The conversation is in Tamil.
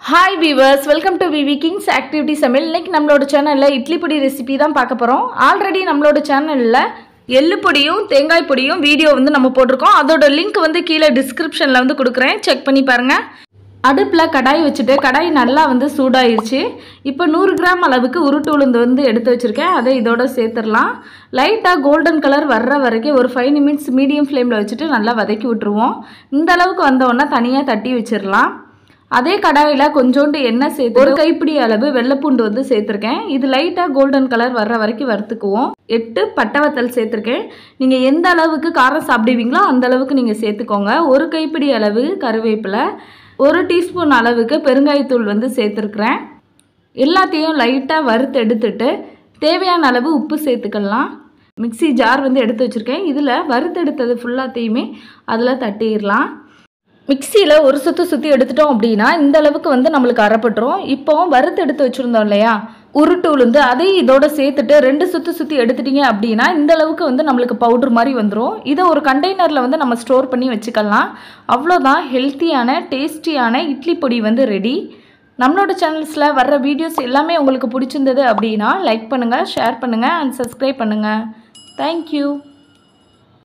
hi viewers welcome to Vivi kings activity சமையல் இன்னைக்கு நம்மளோட சேனலில் இட்லி பொடி ரெசிபி தான் பார்க்க போகிறோம் ஆல்ரெடி நம்மளோட சேனலில் எள்ளு பொடியும் தேங்காய் பொடியும் வீடியோ வந்து நம்ம போட்டிருக்கோம் அதோட லிங்க் வந்து கீழே டிஸ்கிரிப்ஷனில் வந்து கொடுக்குறேன் செக் பண்ணி பாருங்கள் அடுப்பில் கடாய் வச்சுட்டு கடாய் நல்லா வந்து சூடாயிருச்சு இப்போ நூறு கிராம் அளவுக்கு உருட்டு உளுந்து வந்து எடுத்து வச்சுருக்கேன் அதை இதோட சேர்த்துடலாம் லைட்டாக கோல்டன் கலர் வர்ற வரைக்கும் ஒரு ஃபைவ் நிமிட்ஸ் மீடியம் ஃப்ளேமில் வச்சுட்டு நல்லா வதக்கி விட்டுருவோம் இந்த அளவுக்கு வந்தோடனே தனியாக தட்டி வச்சிடலாம் அதே கடாயில் கொஞ்சோண்டு எண்ணெய் சேர்த்து ஒரு கைப்பிடி அளவு வெள்ளைப்பூண்டு வந்து சேர்த்துருக்கேன் இது லைட்டாக கோல்டன் கலர் வர்ற வரைக்கும் வறுத்துக்குவோம் எட்டு பட்டை வத்தல் சேர்த்துருக்கேன் நீங்கள் எந்த அளவுக்கு காரம் சாப்பிடுவீங்களோ அந்த அளவுக்கு நீங்கள் சேர்த்துக்கோங்க ஒரு கைப்பிடி அளவு கருவேப்பிலை ஒரு டீஸ்பூன் அளவுக்கு பெருங்காயத்தூள் வந்து சேர்த்துருக்குறேன் எல்லாத்தையும் லைட்டாக வறுத்து எடுத்துட்டு தேவையான அளவு உப்பு சேர்த்துக்கலாம் மிக்ஸி ஜார் வந்து எடுத்து வச்சுருக்கேன் இதில் வறுத்து எடுத்தது ஃபுல்லாத்தையுமே அதில் தட்டிடலாம் மிக்சியில் ஒரு சுற்றி சுற்றி எடுத்துட்டோம் அப்படின்னா இந்த அளவுக்கு வந்து நம்மளுக்கு அரைப்பட்டுரும் இப்போ வறுத்து எடுத்து வச்சுருந்தோம் இல்லையா உருட்டு உளுந்து அதையும் இதோட சேர்த்துட்டு ரெண்டு சுற்றி சுற்றி எடுத்துட்டீங்க அப்படின்னா இந்த அளவுக்கு வந்து நம்மளுக்கு பவுட்ரு மாதிரி வந்துடும் இதை ஒரு கண்டெய்னரில் வந்து நம்ம ஸ்டோர் பண்ணி வச்சுக்கலாம் அவ்வளோதான் ஹெல்த்தியான டேஸ்டியான இட்லி பொடி வந்து ரெடி நம்மளோட சேனல்ஸில் வர்ற வீடியோஸ் எல்லாமே உங்களுக்கு பிடிச்சிருந்தது அப்படின்னா லைக் பண்ணுங்கள் ஷேர் பண்ணுங்கள் அண்ட் சப்ஸ்கிரைப் பண்ணுங்கள் தேங்க்யூ